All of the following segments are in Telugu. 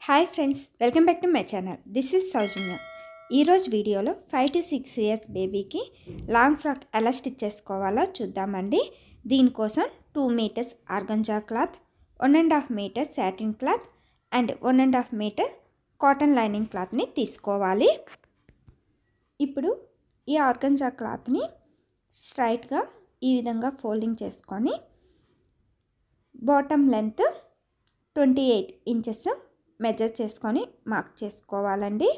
hi friends welcome back to my channel this is Soujanya ఈరోజు వీడియోలో ఫైవ్ టు సిక్స్ ఇయర్స్ బేబీకి లాంగ్ ఫ్రాక్ ఎలా స్టిచ్ చేసుకోవాలో చూద్దామండి దీనికోసం two metres organza cloth one and half metre satin cloth and one and half metre cotton lining క్లాత్ని తీసుకోవాలి ఇప్పుడు ఈ ఆర్గంజా క్లాత్ని స్ట్రైట్గా ఈ విధంగా ఫోల్డింగ్ చేసుకొని bottom length twenty eight inches measure చేసుకొని మార్క్ చేసుకోవాలండి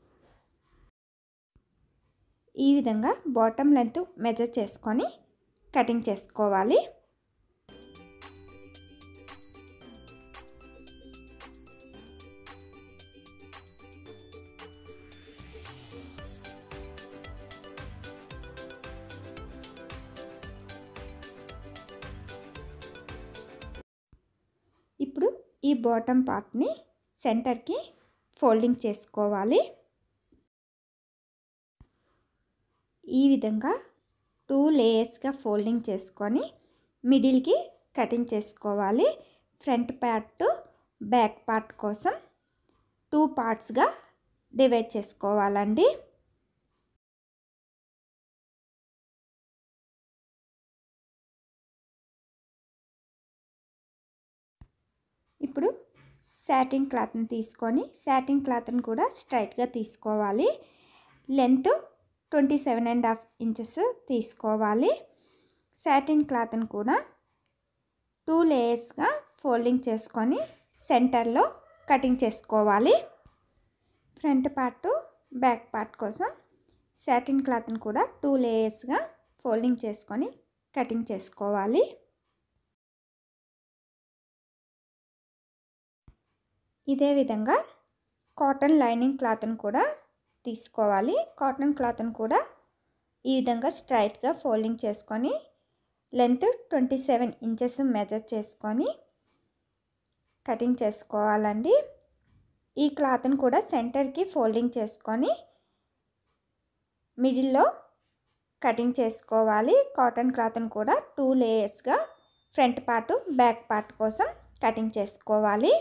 ఈ విధంగా బాటమ్ లెంత్ మెజర్ చేసుకొని కటింగ్ చేసుకోవాలి ఇప్పుడు ఈ బాటమ్ పార్ట్ని సెంటర్కి ఫోల్డింగ్ చేసుకోవాలి ఈ విధంగా టూ లేయర్స్గా ఫోల్డింగ్ చేసుకొని మిడిల్కి కటింగ్ చేసుకోవాలి ఫ్రంట్ పార్ట్ బ్యాక్ పార్ట్ కోసం టూ పార్ట్స్గా డివైడ్ చేసుకోవాలండి ఇప్పుడు సాటిన్ క్లాత్ని తీసుకొని సాటిన్ క్లాత్ని కూడా స్ట్రైట్గా తీసుకోవాలి length twenty seven and half inches తీసుకోవాలి సాటిన్ క్లాత్ని కూడా టూ లేయర్స్గా ఫోల్డింగ్ చేసుకొని సెంటర్లో కటింగ్ చేసుకోవాలి ఫ్రంట్ పార్ట్ బ్యాక్ పార్ట్ కోసం సాటిన్ క్లాత్ని కూడా టూ లేయర్స్గా ఫోల్డింగ్ చేసుకొని కటింగ్ చేసుకోవాలి ఇదే విధంగా కాటన్ లైనింగ్ క్లాత్ని కూడా తీసుకోవాలి కాటన్ క్లాత్ని కూడా ఈ విధంగా స్ట్రైట్గా ఫోల్డింగ్ చేసుకొని length twenty seven inches measure చేసుకొని కటింగ్ చేసుకోవాలండి ఈ క్లాత్ని కూడా సెంటర్కి ఫోల్డింగ్ చేసుకొని మిడిల్లో కటింగ్ చేసుకోవాలి కాటన్ క్లాత్ని కూడా టూ లేయర్స్గా ఫ్రంట్ పార్ట్ బ్యాక్ పార్ట్ కోసం కటింగ్ చేసుకోవాలి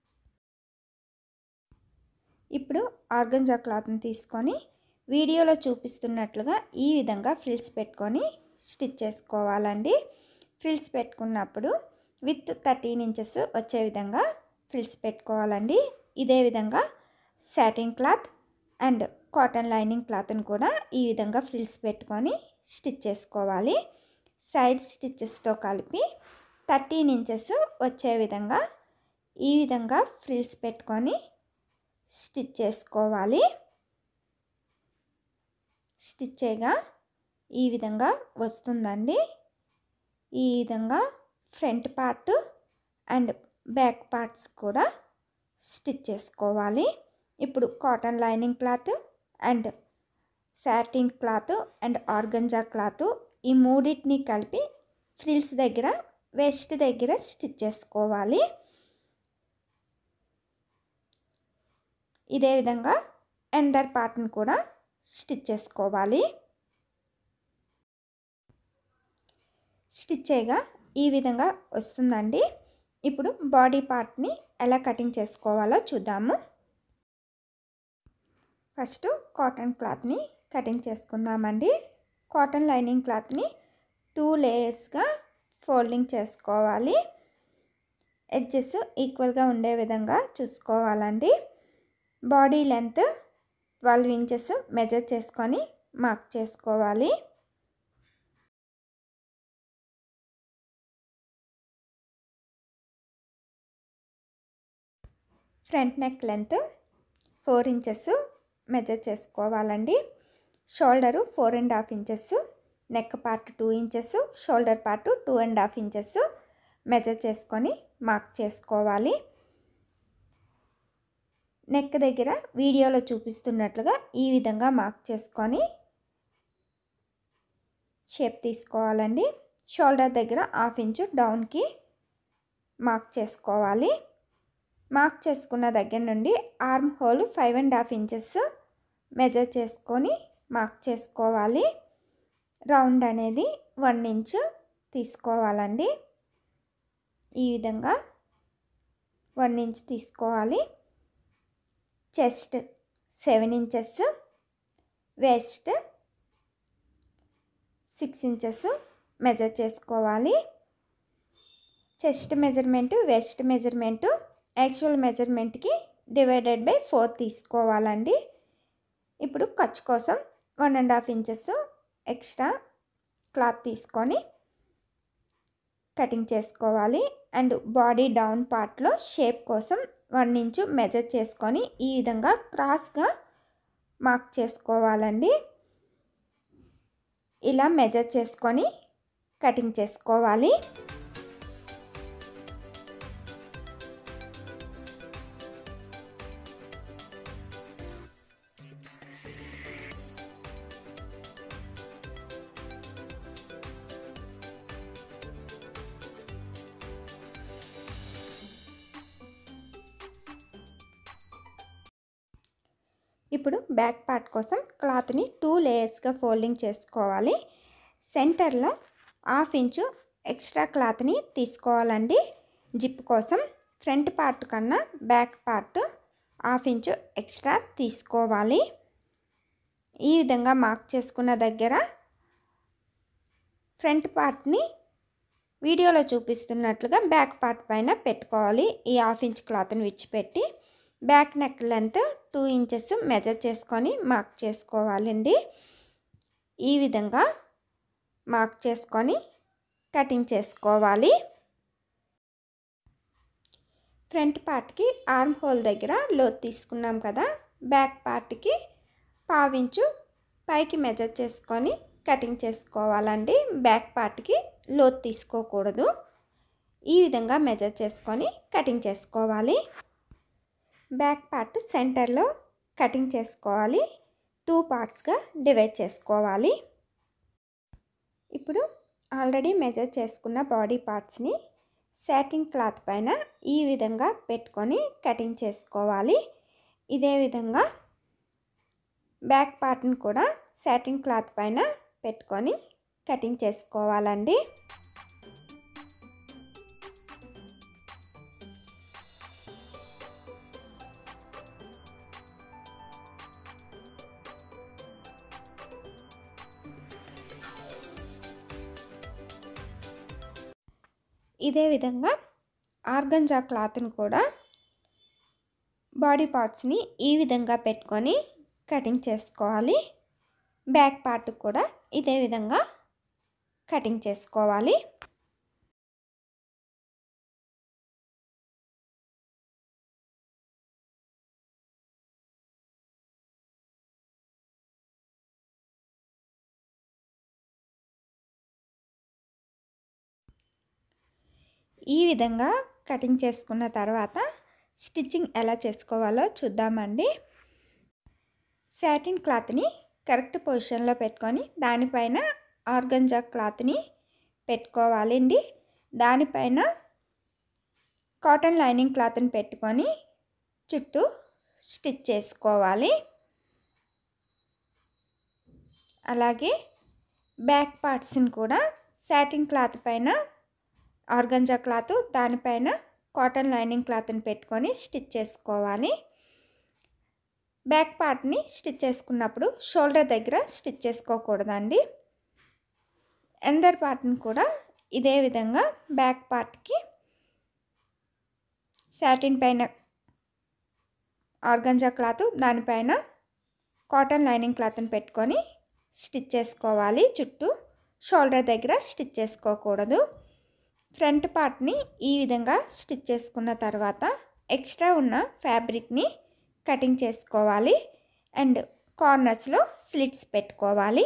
ఇప్పుడు ఆర్గంజా క్లాత్ని తీసుకొని వీడియోలో చూపిస్తున్నట్లుగా ఈ విధంగా ఫ్రిల్స్ పెట్టుకొని స్టిచ్ చేసుకోవాలండి ఫ్రిల్స్ పెట్టుకున్నప్పుడు విత్ థర్టీన్ ఇంచెస్ వచ్చే విధంగా ఫ్రిల్స్ పెట్టుకోవాలండి ఇదే విధంగా satin cloth and cotton lining క్లాత్ని కూడా ఈ విధంగా ఫ్రిల్స్ పెట్టుకొని స్టిచ్ చేసుకోవాలి సైడ్ స్టిచ్చెస్తో కలిపి థర్టీన్ ఇంచెస్ వచ్చే విధంగా ఈ విధంగా ఫ్రిల్స్ పెట్టుకొని స్టిచ్ చేసుకోవాలి స్టిచ్ చేయగా ఈ విధంగా వస్తుందండి ఈ విధంగా front part and back parts కూడా స్టిచ్ చేసుకోవాలి ఇప్పుడు cotton lining cloth and satin cloth and organza cloth ఈ మూడింటిని కలిపి ఫ్రిల్స్ దగ్గర వెస్ట్ దగ్గర స్టిచ్ చేసుకోవాలి ఇదే విధంగా ఎండర్ పార్ట్ని కూడా స్టిచ్ చేసుకోవాలి స్టిచ్ చేయగా ఈ విధంగా వస్తుందండి ఇప్పుడు బాడీ పార్ట్ని ఎలా కటింగ్ చేసుకోవాలో చూద్దాము ఫస్ట్ కాటన్ క్లాత్ని కటింగ్ చేసుకుందామండి కాటన్ లైనింగ్ క్లాత్ని టూ లేయర్స్గా ఫోల్డింగ్ చేసుకోవాలి ఎడ్జెస్ ఈక్వల్గా ఉండే విధంగా చూసుకోవాలండి body length twelve inches measure చేసుకొని మార్క్ చేసుకోవాలి front neck length four inches measure చేసుకోవాలండి shoulder four and half inches neck part two inches shoulder part two and half inches measure చేసుకొని మార్క్ చేసుకోవాలి నెక్ దగ్గర వీడియోలో చూపిస్తున్నట్లుగా ఈ విధంగా మార్క్ చేసుకొని షేప్ తీసుకోవాలండి షోల్డర్ దగ్గర హాఫ్ ఇంచు డౌన్కి మార్క్ చేసుకోవాలి మార్క్ చేసుకున్న దగ్గర నుండి arm hole five and half inches measure చేసుకొని మార్క్ చేసుకోవాలి రౌండ్ అనేది వన్ ఇంచ్ తీసుకోవాలండి ఈ విధంగా వన్ ఇంచ్ తీసుకోవాలి chest seven inches waist six inches measure చేసుకోవాలి chest measurement waist measurement actual మెజర్మెంట్కి డివైడెడ్ బై ఫోర్ తీసుకోవాలండి ఇప్పుడు ఖర్చు కోసం one and half inches extra cloth తీసుకొని కటింగ్ చేసుకోవాలి అండ్ బాడీ డౌన్ పార్ట్లో షేప్ కోసం వన్ ఇంచు మెజర్ చేసుకొని ఈ విధంగా క్రాస్గా మార్క్ చేసుకోవాలండి ఇలా మెజర్ చేసుకొని కటింగ్ చేసుకోవాలి ఇప్పుడు బ్యాక్ పార్ట్ కోసం క్లాత్ని టూ లేయర్స్గా ఫోల్డింగ్ చేసుకోవాలి సెంటర్లో హాఫ్ ఇంచు ఎక్స్ట్రా క్లాత్ని తీసుకోవాలండి జిప్ కోసం ఫ్రంట్ పార్ట్ కన్నా back part half inch extra తీసుకోవాలి ఈ విధంగా మార్క్ చేసుకున్న దగ్గర ఫ్రంట్ పార్ట్ని వీడియోలో చూపిస్తున్నట్లుగా బ్యాక్ పార్ట్ పైన పెట్టుకోవాలి ఈ హాఫ్ ఇంచ్ క్లాత్ని విడిచిపెట్టి back neck length two inches measure చేసుకొని మార్క్ చేసుకోవాలండి ఈ విధంగా మార్క్ చేసుకొని కటింగ్ చేసుకోవాలి ఫ్రంట్ పార్ట్కి ఆర్మ్ హోల్ దగ్గర లోత్ తీసుకున్నాం కదా బ్యాక్ పార్ట్కి పావించు పైకి మెజర్ చేసుకొని కటింగ్ చేసుకోవాలండి బ్యాక్ పార్ట్కి లోత్ తీసుకోకూడదు ఈ విధంగా మెజర్ చేసుకొని కటింగ్ చేసుకోవాలి బ్యాక్ పార్ట్ సెంటర్లో కటింగ్ చేసుకోవాలి టూ పార్ట్స్గా డివైడ్ చేసుకోవాలి ఇప్పుడు ఆల్రెడీ మెజర్ చేసుకున్న బాడీ పార్ట్స్ని సాటిన్ క్లాత్ పైన ఈ విధంగా పెట్టుకొని కటింగ్ చేసుకోవాలి ఇదే విధంగా బ్యాక్ పార్ట్ని కూడా సాటిన్ క్లాత్ పైన పెట్టుకొని కటింగ్ చేసుకోవాలండి ఇదే విధంగా ఆర్గంజా క్లాత్ని కూడా బాడీ పార్ట్స్ని ఈ విధంగా పెట్టుకొని కటింగ్ చేసుకోవాలి బ్యాక్ పార్ట్ కూడా ఇదే విధంగా కటింగ్ చేసుకోవాలి ఈ విధంగా కటింగ్ చేసుకున్న తర్వాత స్టిచ్చింగ్ ఎలా చేసుకోవాలో చూద్దామండి సాటిన్ క్లాత్ని కరెక్ట్ పొజిషన్లో పెట్టుకొని దానిపైన ఆర్గంజా క్లాత్ని పెట్టుకోవాలండి దానిపైన కాటన్ లైనింగ్ క్లాత్ని పెట్టుకొని చుట్టూ స్టిచ్ చేసుకోవాలి అలాగే బ్యాక్ పార్ట్స్ని కూడా సాటిన్ క్లాత్ పైన ఆర్గంజా క్లాత్ దానిపైన కాటన్ లైనింగ్ క్లాత్ని పెట్టుకొని స్టిచ్ చేసుకోవాలి బ్యాక్ పార్ట్ని స్టిచ్ చేసుకున్నప్పుడు షోల్డర్ దగ్గర స్టిచ్ చేసుకోకూడదండి ఎందర్ పార్ట్ని కూడా ఇదే విధంగా బ్యాక్ పార్ట్కి సాటిన్ పైన ఆర్గంజా క్లాత్ దానిపైన కాటన్ లైనింగ్ క్లాత్ని పెట్టుకొని స్టిచ్ చేసుకోవాలి చుట్టూ షోల్డర్ దగ్గర స్టిచ్ చేసుకోకూడదు ఫ్రంట్ పార్ట్ని ఈ విధంగా స్టిచ్ చేసుకున్న తర్వాత ఎక్స్ట్రా ఉన్న ఫ్యాబ్రిక్ని కటింగ్ చేసుకోవాలి అండ్ కార్నర్స్లో స్లిట్స్ పెట్టుకోవాలి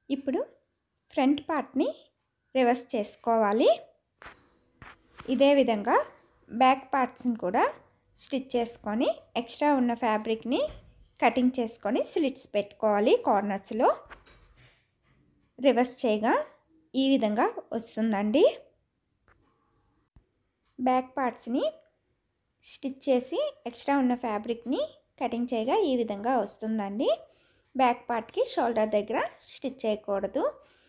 ఇప్పుడు ఫ్రంట్ పార్ట్ని రివర్స్ చేసుకోవాలి ఇదే విధంగా బ్యాక్ పార్ట్స్ని కూడా స్టిచ్ చేసుకొని ఎక్స్ట్రా ఉన్న ఫ్యాబ్రిక్ని కటింగ్ చేసుకొని స్లిట్స్ పెట్టుకోవాలి కార్నర్స్లో రివర్స్ చేయగా ఈ విధంగా వస్తుందండి బ్యాక్ పార్ట్స్ని స్టిచ్ చేసి ఎక్స్ట్రా ఉన్న ఫ్యాబ్రిక్ని కటింగ్ చేయగా ఈ విధంగా వస్తుందండి బ్యాక్ పార్ట్కి షోల్డర్ దగ్గర స్టిచ్ చేయకూడదు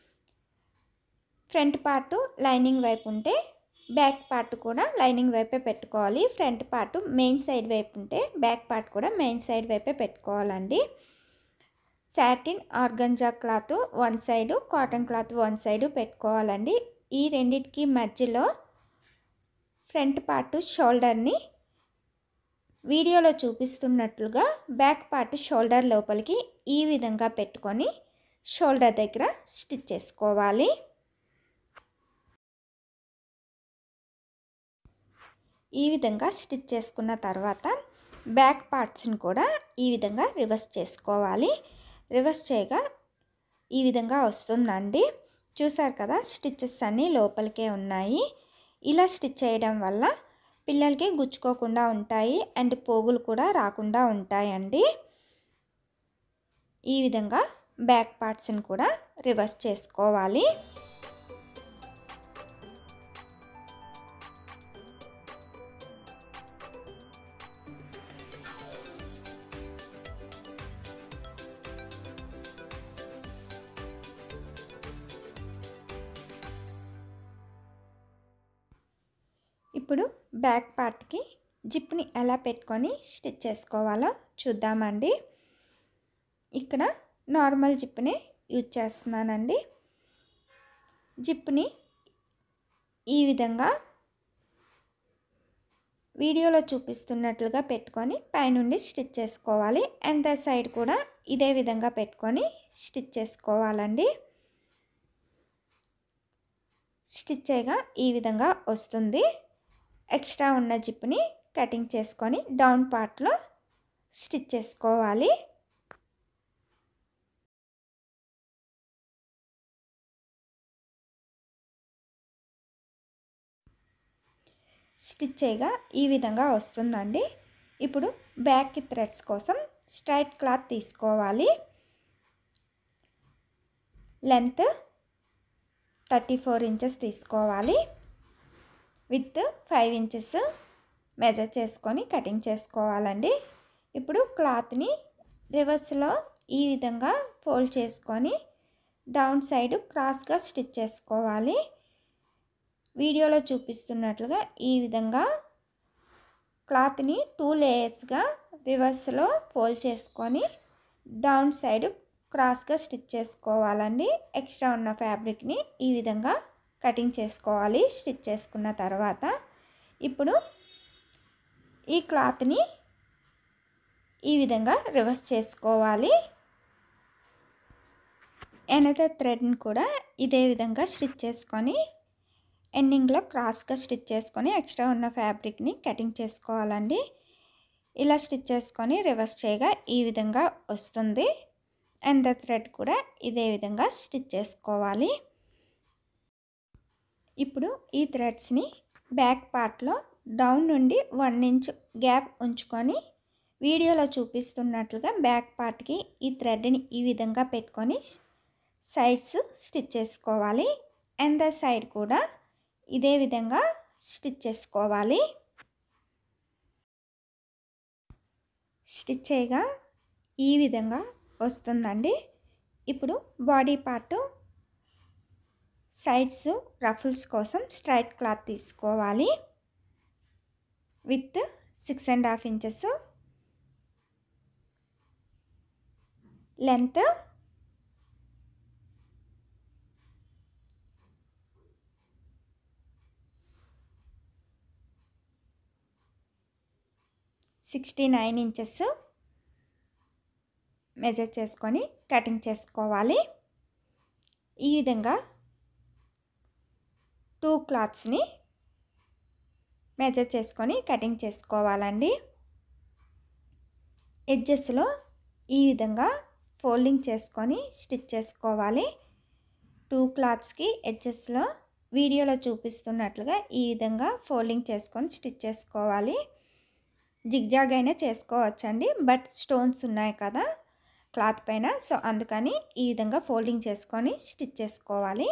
ఫ్రంట్ పార్ట్ లైనింగ్ వైపు ఉంటే బ్యాక్ పార్ట్ కూడా లైనింగ్ వైపే పెట్టుకోవాలి ఫ్రంట్ పార్ట్ మెయిన్ సైడ్ వైపు ఉంటే బ్యాక్ పార్ట్ కూడా మెయిన్ సైడ్ వైపే పెట్టుకోవాలండి satin organza cloth one side cotton cloth one side పెట్టుకోవాలండి ఈ రెండిటికి మధ్యలో ఫ్రంట్ పార్ట్ షోల్డర్ని వీడియోలో చూపిస్తున్నట్లుగా బ్యాక్ పార్ట్ షోల్డర్ లోపలికి ఈ విధంగా పెట్టుకొని షోల్డర్ దగ్గర స్టిచ్ చేసుకోవాలి ఈ విధంగా స్టిచ్ చేసుకున్న తర్వాత బ్యాక్ పార్ట్స్ని కూడా ఈ విధంగా రివర్స్ చేసుకోవాలి రివర్స్ చేయగా ఈ విధంగా వస్తుందండి చూసారు కదా స్టిచ్చెస్ అన్నీ లోపలికే ఉన్నాయి ఇలా స్టిచ్ చేయడం వల్ల పిల్లలకి గుచ్చుకోకుండా ఉంటాయి అండ్ పోగులు కూడా రాకుండా ఉంటాయండి ఈ విధంగా బ్యాక్ పార్ట్స్ని కూడా రివర్స్ చేసుకోవాలి ఇప్పుడు బ్యాక్ పార్ట్కి జిప్ని ఎలా పెట్టుకొని స్టిచ్ చేసుకోవాలో చూద్దామండి ఇక్కడ నార్మల్ జిప్ని యూజ్ చేస్తున్నానండి జిప్ని ఈ విధంగా వీడియోలో చూపిస్తున్నట్లుగా పెట్టుకొని పైనుండి స్టిచ్ చేసుకోవాలి అండ్ ద సైడ్ కూడా ఇదే విధంగా పెట్టుకొని స్టిచ్ చేసుకోవాలండి స్టిచ్ చేయగా ఈ విధంగా వస్తుంది ఎక్స్ట్రా ఉన్న జిప్ని కటింగ్ చేసుకొని డౌన్ పార్ట్లో స్టిచ్ చేసుకోవాలి స్టిచ్ చేయగా ఈ విధంగా వస్తుందండి ఇప్పుడు బ్యాక్ థ్రెడ్స్ కోసం స్ట్రైట్ క్లాత్ తీసుకోవాలి లెంత్ థర్టీ ఫోర్ ఇంచెస్ తీసుకోవాలి విత్ ఫైవ్ ఇంచెస్ మెజర్ చేసుకొని కటింగ్ చేసుకోవాలండి ఇప్పుడు క్లాత్ని రివర్స్లో ఈ విధంగా ఫోల్డ్ చేసుకొని డౌన్ సైడ్ క్రాస్గా స్టిచ్ చేసుకోవాలి వీడియోలో చూపిస్తున్నట్లుగా ఈ విధంగా క్లాత్ని టూ లేయర్స్గా రివర్స్లో ఫోల్డ్ చేసుకొని డౌన్ సైడ్ క్రాస్గా స్టిచ్ చేసుకోవాలండి ఎక్స్ట్రా ఉన్న ఫ్యాబ్రిక్ని ఈ విధంగా కటింగ్ చేసుకోవాలి స్టిచ్ చేసుకున్న తర్వాత ఇప్పుడు ఈ క్లాత్ని ఈ విధంగా రివర్స్ చేసుకోవాలి ఎనదర్ థ్రెడ్ని కూడా ఇదే విధంగా స్టిచ్ చేసుకొని ఎండింగ్లో క్రాస్గా స్టిచ్ చేసుకొని ఎక్స్ట్రా ఉన్న ఫ్యాబ్రిక్ని కటింగ్ చేసుకోవాలండి ఇలా స్టిచ్ చేసుకొని రివర్స్ చేయగా ఈ విధంగా వస్తుంది అండ్ ద థ్రెడ్ కూడా ఇదే విధంగా స్టిచ్ చేసుకోవాలి ఇప్పుడు ఈ థ్రెడ్స్ని బ్యాక్ పార్ట్లో డౌన్ నుండి వన్ ఇంచ్ గ్యాప్ ఉంచుకొని వీడియోలో చూపిస్తున్నట్లుగా బ్యాక్ పార్ట్కి ఈ థ్రెడ్ని ఈ విధంగా పెట్టుకొని సైడ్స్ స్టిచ్ చేసుకోవాలి అండ్ ద సైడ్ కూడా ఇదే విధంగా స్టిచ్ చేసుకోవాలి స్టిచ్ చేయగా ఈ విధంగా వస్తుందండి ఇప్పుడు బాడీ పార్ట్ సైడ్స్ రఫుల్స్ కోసం స్ట్రైట్ క్లాత్ తీసుకోవాలి with six and half inches length sixty nine inches measure చేసుకొని కటింగ్ చేసుకోవాలి ఈ విధంగా టూ క్లాత్స్ని మెజర్ చేసుకొని కటింగ్ చేసుకోవాలండి ఎడ్జెస్లో ఈ విధంగా ఫోల్డింగ్ చేసుకొని స్టిచ్ చేసుకోవాలి టూ క్లాత్స్కి ఎడ్జెస్లో వీడియోలో చూపిస్తున్నట్లుగా ఈ విధంగా ఫోల్డింగ్ చేసుకొని స్టిచ్ చేసుకోవాలి జిగ్జాగ్ అయినా చేసుకోవచ్చండి బట్ స్టోన్స్ ఉన్నాయి కదా క్లాత్ పైన సో అందుకని ఈ విధంగా ఫోల్డింగ్ చేసుకొని స్టిచ్ చేసుకోవాలి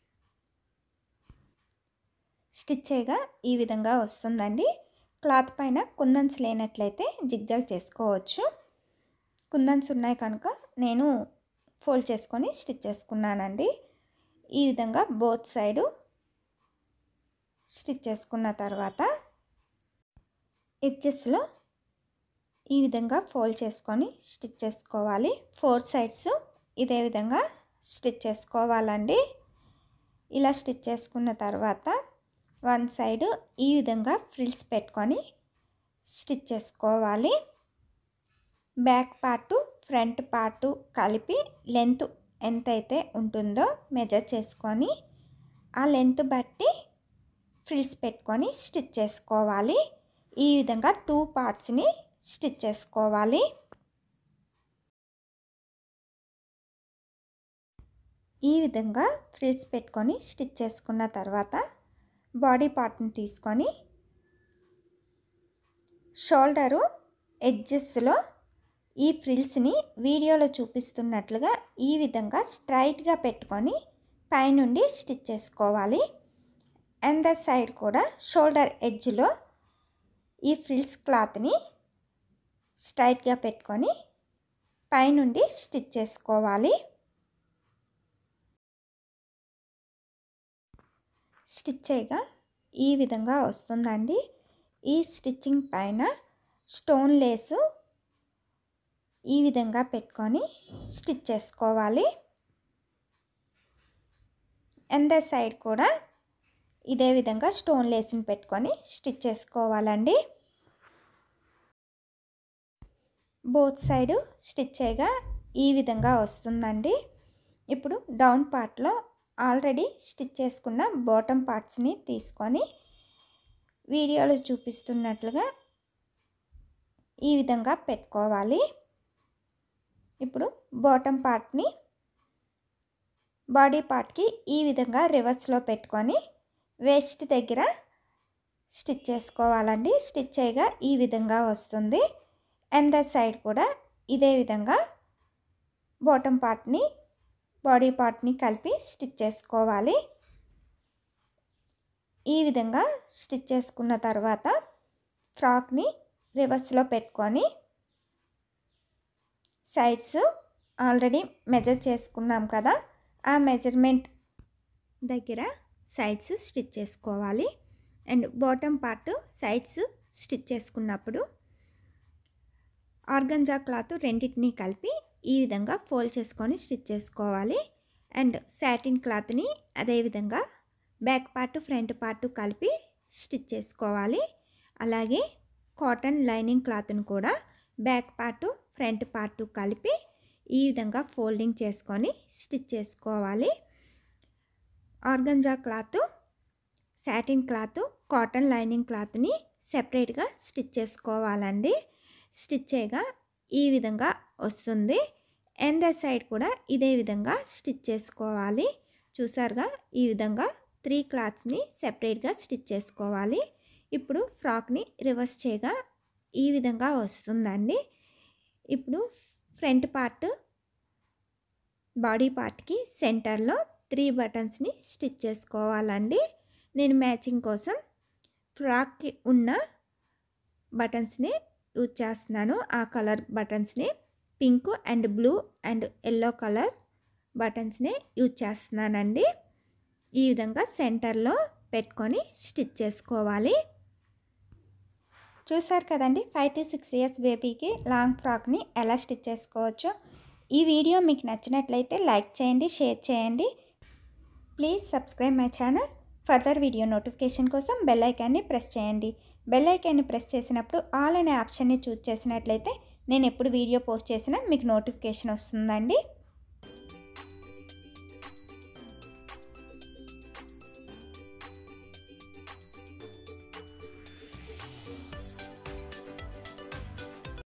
స్టిచ్ చేయగా ఈ విధంగా వస్తుందండి క్లాత్ పైన కుందన్స్ లేనట్లయితే జిగ్జాగ్ చేసుకోవచ్చు కుందన్స్ ఉన్నాయి కనుక నేను ఫోల్డ్ చేసుకొని స్టిచ్ చేసుకున్నానండి ఈ విధంగా బోత్ సైడు స్టిచ్ చేసుకున్న తర్వాత ఎడ్జెస్లో ఈ విధంగా ఫోల్డ్ చేసుకొని స్టిచ్ చేసుకోవాలి ఫోర్ సైడ్స్ ఇదే విధంగా స్టిచ్ చేసుకోవాలండి ఇలా స్టిచ్ చేసుకున్న తర్వాత వన్ సైడ్ ఈ విధంగా ఫ్రిల్స్ పెట్టుకొని స్టిచ్ చేసుకోవాలి బ్యాక్ పార్టు ఫ్రంట్ పార్టు కలిపి లెంత్ ఎంతైతే ఉంటుందో మెజర్ చేసుకొని ఆ లెంత్ బట్టి ఫ్రిల్స్ పెట్టుకొని స్టిచ్ చేసుకోవాలి ఈ విధంగా టూ పార్ట్స్ని స్టిచ్ చేసుకోవాలి ఈ విధంగా ఫ్రిల్స్ పెట్టుకొని స్టిచ్ చేసుకున్న తర్వాత బాడీ పార్ట్ని తీసుకొని షోల్డరు ఎడ్జెస్లో ఈ ఫ్రిల్స్ని వీడియోలో చూపిస్తున్నట్లుగా ఈ విధంగా స్ట్రైట్గా పెట్టుకొని పైనుండి స్టిచ్ చేసుకోవాలి అండ్ ద సైడ్ కూడా షోల్డర్ ఎడ్జ్లో ఈ ఫ్రిల్స్ క్లాత్ని స్ట్రైట్గా పెట్టుకొని పైనుండి స్టిచ్ చేసుకోవాలి స్టిచ్ చేయగా ఈ విధంగా వస్తుందండి ఈ స్టిచ్చింగ్ పైన స్టోన్ లేసు ఈ విధంగా పెట్టుకొని స్టిచ్ చేసుకోవాలి అండ్ ద సైడ్ కూడా ఇదే విధంగా స్టోన్ లేస్ని పెట్టుకొని స్టిచ్ చేసుకోవాలండి బోత్ సైడు స్టిచ్ చేయగా ఈ విధంగా వస్తుందండి ఇప్పుడు డౌన్ పార్ట్లో ఆల్రెడీ స్టిచ్ చేసుకున్న బాటమ్ పార్ట్స్ని తీసుకొని వీడియోలో చూపిస్తున్నట్లుగా ఈ విధంగా పెట్టుకోవాలి ఇప్పుడు బాటమ్ పార్ట్ని బాడీ పార్ట్కి ఈ విధంగా రివర్స్లో పెట్టుకొని వేస్ట్ దగ్గర స్టిచ్ చేసుకోవాలండి స్టిచ్ చేయగా ఈ విధంగా వస్తుంది అండ్ ద సైడ్ కూడా ఇదే విధంగా బాటమ్ పార్ట్ని బాడీ పార్ట్ని కలిపి స్టిచ్ చేసుకోవాలి ఈ విధంగా స్టిచ్ చేసుకున్న తర్వాత ఫ్రాక్ని రివర్స్లో పెట్టుకొని సైడ్స్ ఆల్రెడీ మెజర్ చేసుకున్నాం కదా ఆ మెజర్మెంట్ దగ్గర సైడ్స్ స్టిచ్ చేసుకోవాలి and bottom part sides stitch చేసుకున్నప్పుడు ఆర్గంజా క్లాత్ రెండింటిని కలిపి ఈ విధంగా ఫోల్డ్ చేసుకొని స్టిచ్ చేసుకోవాలి అండ్ సాటిన్ క్లాత్ని అదేవిధంగా బ్యాక్ పార్ట్ ఫ్రంట్ పార్ట్ కలిపి స్టిచ్ చేసుకోవాలి అలాగే కాటన్ లైనింగ్ క్లాత్ను కూడా బ్యాక్ పార్ట్ ఫ్రంట్ పార్ట్ కలిపి ఈ విధంగా ఫోల్డింగ్ చేసుకొని స్టిచ్ చేసుకోవాలి organza cloth satin cloth cotton lining క్లాత్ని సెపరేట్గా స్టిచ్ చేసుకోవాలండి స్టిచ్ చేయగా ఈ విధంగా వస్తుంది అండ్ ద సైడ్ కూడా ఇదే విధంగా స్టిచ్ చేసుకోవాలి చూసారుగా ఈ విధంగా త్రీ క్లాత్స్ని సెపరేట్గా స్టిచ్ చేసుకోవాలి ఇప్పుడు ఫ్రాక్ని రివర్స్ చేయగా ఈ విధంగా వస్తుందండి ఇప్పుడు ఫ్రంట్ పార్ట్ బాడీ పార్ట్కి సెంటర్లో త్రీ బటన్స్ని స్టిచ్ చేసుకోవాలండి నేను మ్యాచింగ్ కోసం ఫ్రాక్కి ఉన్న బటన్స్ని యూజ్ చేస్తున్నాను ఆ కలర్ బటన్స్ని pink and blue and yellow colour బటన్స్ని యూజ్ చేస్తున్నానండి ఈ విధంగా సెంటర్లో పెట్టుకొని స్టిచ్ చేసుకోవాలి చూసారు కదండి ఫైవ్ టు సిక్స్ ఇయర్స్ బేబీకి లాంగ్ ఫ్రాక్ని ఎలా స్టిచ్ చేసుకోవచ్చో ఈ వీడియో మీకు నచ్చినట్లయితే లైక్ చేయండి షేర్ చేయండి please subscribe my channel further video notification కోసం బెల్ ఐకాన్ని ప్రెస్ చేయండి బెల్ ఐకాన్ని ప్రెస్ చేసినప్పుడు ఆల్ అనే ఆప్షన్ని చూస్ చేసినట్లయితే నేను ఎప్పుడు వీడియో పోస్ట్ చేసినా మీకు నోటిఫికేషన్ వస్తుందండి